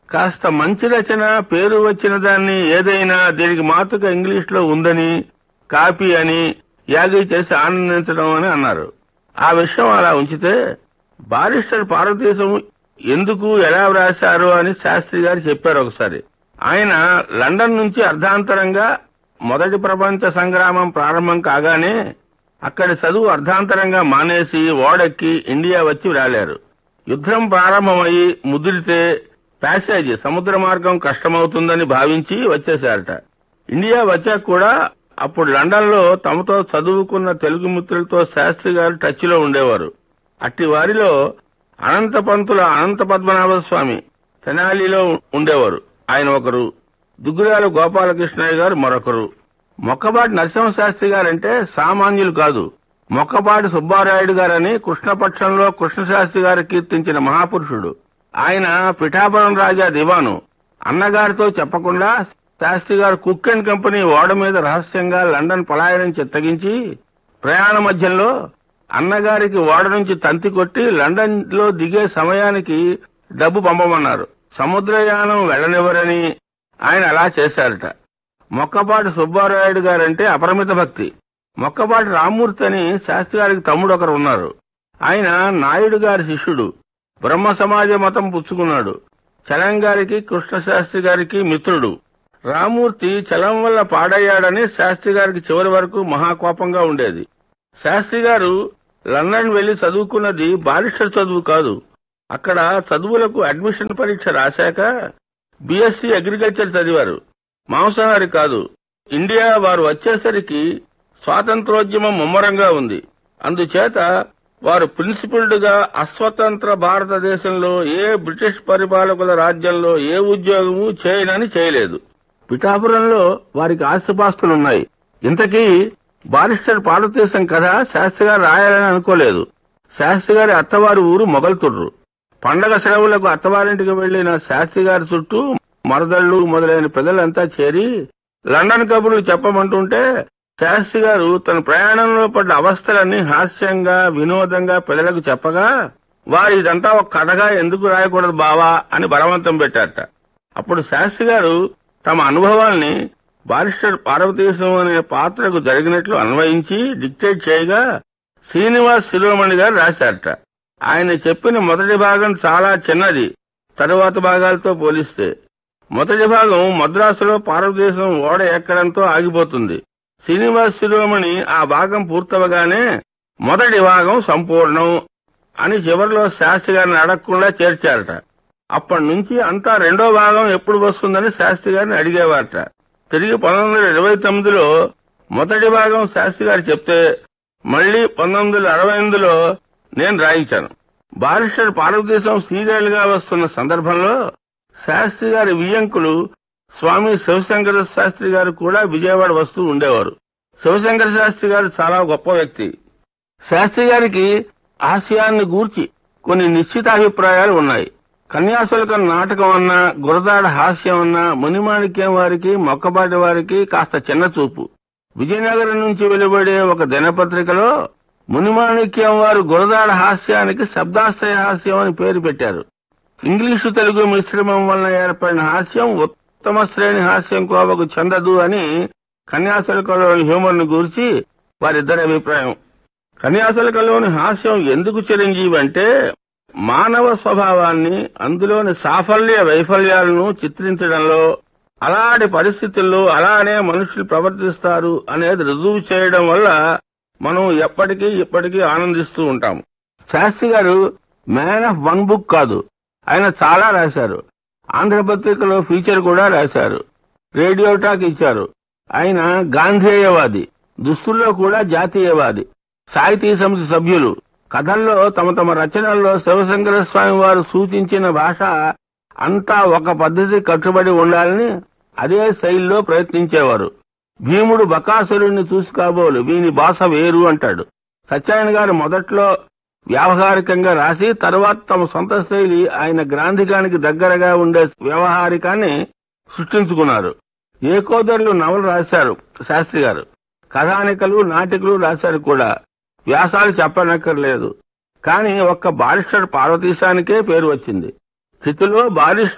కాస్త మంచి రచన పేరు వచ్చిన దాన్ని ఏదైనా దీనికి మాతృక ఇంగ్లీష్ లో ఉందని కాపీ అని యాగి చేసి ఆనందించడం అని అన్నారు ఆ విషయం అలా ఉంచితే బారిస్టర్ పార్వతీశం ఎందుకు ఎలా వ్రాశారు అని శాస్త్రి గారు చెప్పారు ఒకసారి ఆయన లండన్ నుంచి అర్ధాంతరంగా మొదటి ప్రపంచ సంగ్రామం ప్రారంభం కాగానే అక్కడి చదువు అర్ధాంతరంగా మానేసి ఓడెక్కి ఇండియా వచ్చి వ్రాలారు యుద్ధం ప్రారంభమయ్యి ముదిరితే ప్యాసేజ్ సముద్ర మార్గం కష్టమవుతుందని భావించి వచ్చేశారట ఇండియా వచ్చాక కూడా అప్పుడు లండన్ లో తమతో చదువుకున్న తెలుగు మిత్రులతో శాస్త్రి గారు టచ్ లో ఉండేవారు అట్టి వారిలో అనంత పంతుల అనంత పద్మనాభ స్వామి తెనాలిలో ఉండేవారు ఆయన ఒకరు దుగ్గురాల గోపాలకృష్ణయ్య గారు మరొకరు మొక్కపాటి నరసింహశాస్త్రి గారంటే సామాన్యులు కాదు మొక్కపాటి సుబ్బారాయుడు గారని కృష్ణపక్షంలో కృష్ణశాస్త్రి గారు కీర్తించిన మహాపురుషుడు ఆయన పిఠాపురం రాజా దివాను అన్నగారితో చెప్పకుండా శాస్త్రి గారు కుక్ అండ్ కంపెనీ ఓడ మీద రహస్యంగా లండన్ పలాయనం చిత్తగించి ప్రయాణ మధ్యంలో అన్నగారికి ఓడ నుంచి తంతి కొట్టి లండన్ లో దిగే సమయానికి డబ్బు పంపమన్నారు సముద్రయానం వెళ్లనివ్వరని ఆయన అలా చేశారట మొక్కపాటి సుబ్బారాయుడు గారంటే అపరిమిత భక్తి మొక్కపాటి రామ్మూర్తి అని శాస్త్రి గారికి తమ్ముడు ఒకరు ఉన్నారు ఆయన నాయుడు గారి శిష్యుడు బ్రహ్మ సమాజ మతం పుచ్చుకున్నాడు చలం గారికి కృష్ణశాస్త్రి గారికి మిత్రుడు రామూర్తి చలం వల్ల పాడయ్యాడని శాస్త్రి గారికి చివరి వరకు మహాకోపంగా ఉండేది శాస్త్రి గారు లండన్ వెళ్లి చదువుకున్నది బారిస్టర్ చదువు కాదు అక్కడ చదువులకు అడ్మిషన్ పరీక్ష రాశాక బీఎస్సీ అగ్రికల్చర్ చదివారు మాంసాహారి కాదు ఇండియా వారు వచ్చేసరికి స్వాతంత్రోద్యమం ముమ్మరంగా ఉంది అందుచేత వారు ప్రిన్సిపల్డ్ గా అస్వతంత్ర భారతదేశంలో ఏ బ్రిటిష్ పరిపాలకుల రాజ్యంలో ఏ ఉద్యోగము చేయనని చేయలేదు పిఠాపురంలో వారికి ఆస్తిపాస్తులున్నాయి ఇంతకీ బారిస్టర్ పార్వతీశం కథ శాస్త్రి గారు రాయాలని అనుకోలేదు శాస్త్రి గారి అత్తవారి ఊరు మొగల్తుడ్రు పండగ సెలవులకు అత్తవారింటికి వెళ్లిన శాస్త్రి గారి చుట్టూ మరదళ్లు మొదలైన ప్రజలంతా చేరి లండన్ కబుర్లు చెప్పమంటుంటే శాస్త్రి గారు తన ప్రయాణంలో పడ్డ అవస్థలన్నీ హాస్యంగా వినోదంగా ప్రజలకు చెప్పగా వారు ఇదంతా ఒక కథగా ఎందుకు రాయకూడదు బావా అని బలవంతం పెట్టారట అప్పుడు శాస్త్రి గారు తమ అనుభవాల్ని బారిస్టర్ పార్వతీశం అనే పాత్రకు జరిగినట్లు అన్వయించి డిక్టేట్ చేయగా శ్రీనివాస్ శిరోమణి గారు రాశారట ఆయన చెప్పిన మొదటి భాగం చాలా చిన్నది తరువాత భాగాలతో పోలిస్తే మొదటి భాగం మద్రాసులో పార్వతీశం ఓడ ఎక్కడంతో ఆగిపోతుంది శ్రీనివాస్ శిరోమణి ఆ భాగం పూర్తవగానే మొదటి భాగం సంపూర్ణం అని చివరిలో శాస్త్రి గారిని అడగకుండా చేర్చారట అప్పటి నుంచి అంతా రెండో భాగం ఎప్పుడు వస్తుందని శాస్త్రి గారిని అడిగేవారట తిరిగి పంతొమ్మిది వందల ఇరవై తొమ్మిదిలో మొదటి భాగం శాస్త్రి గారు చెప్తే మళ్లీ పంతొమ్మిది వందల అరవై ఎనిమిదిలో నేను రాయించాను బారిస్టర్ పార్వతీశం సీరియల్ గా వస్తున్న సందర్భంలో శాస్త్రి గారి వియ్యంకులు స్వామి శివశంకర శాస్త్రి గారు కూడా విజయవాడ వస్తూ ఉండేవారు శివశంకర శాస్త్రి గారు చాలా గొప్ప వ్యక్తి శాస్త్రి గారికి ఆశయాన్ని గూర్చి కొన్ని నిశ్చితాభిప్రాయాలు ఉన్నాయి కన్యాశుల్కం నాటకం అన్నా గురదాడ హాస్యం అన్నా మునిమాణిక్యం వారికి మొక్కపాటి వారికి కాస్త చిన్న చూపు విజయనగరం నుంచి వెలువడే ఒక దినపత్రికలో మునిమాణిక్యం వారు గురదాడ హాస్యానికి శబ్దాశ్రయ హాస్యం అని పేరు పెట్టారు ఇంగ్లీషు తెలుగు మిశ్రమం వలన ఏర్పడిన హాస్యం ఉత్తమ శ్రేణి హాస్యం కోవకు చెందదు అని కన్యాశుల్కంలోని హ్యూమర్ ను గురించి వారిద్దరి అభిప్రాయం కన్యాశుల్కంలోని హాస్యం ఎందుకు చిరంజీవి అంటే మానవ స్వభావాన్ని అందులోని సాఫల్య వైఫల్యాలను చిత్రించడంలో అలాంటి పరిస్థితుల్లో అలానే మనుషులు ప్రవర్తిస్తారు అనేది రుజువు చేయడం వల్ల మనం ఎప్పటికీ ఇప్పటికీ ఆనందిస్తూ ఉంటాం శాస్త్రి గారు మ్యాన్ ఆఫ్ వన్ బుక్ కాదు ఆయన చాలా రాశారు ఆంధ్రపత్రికలో ఫీచర్ కూడా రాశారు రేడియో టాక్ ఇచ్చారు ఆయన గాంధేయవాది దుస్తుల్లో కూడా జాతీయవాది సాహితీ సమితి సభ్యులు కథల్లో తమ తమ రచనల్లో శివశంకర స్వామి వారు సూచించిన భాష అంతా ఒక పద్ధతి కట్టుబడి ఉండాలని అదే శైలిలో ప్రయత్నించేవారు భీముడు బకాసురుణ్ణి చూసి కాబోలు వీని భాష వేరు అంటాడు సత్యనారాయణ గారు మొదట్లో వ్యావహారికంగా రాసి తర్వాత తమ సొంత శైలి ఆయన గ్రాంధికానికి దగ్గరగా ఉండే వ్యవహారికాన్ని సృష్టించుకున్నారు ఏకోదరులు నవలు రాశారు శాస్త్రి గారు కథానికలు నాటికలు రాశారు కూడా వ్యాసాలు చెప్పనక్కర్లేదు కానీ ఒక్క బారిస్టర్ పార్వతీశానికే పేరు వచ్చింది స్థితిలో బారిస్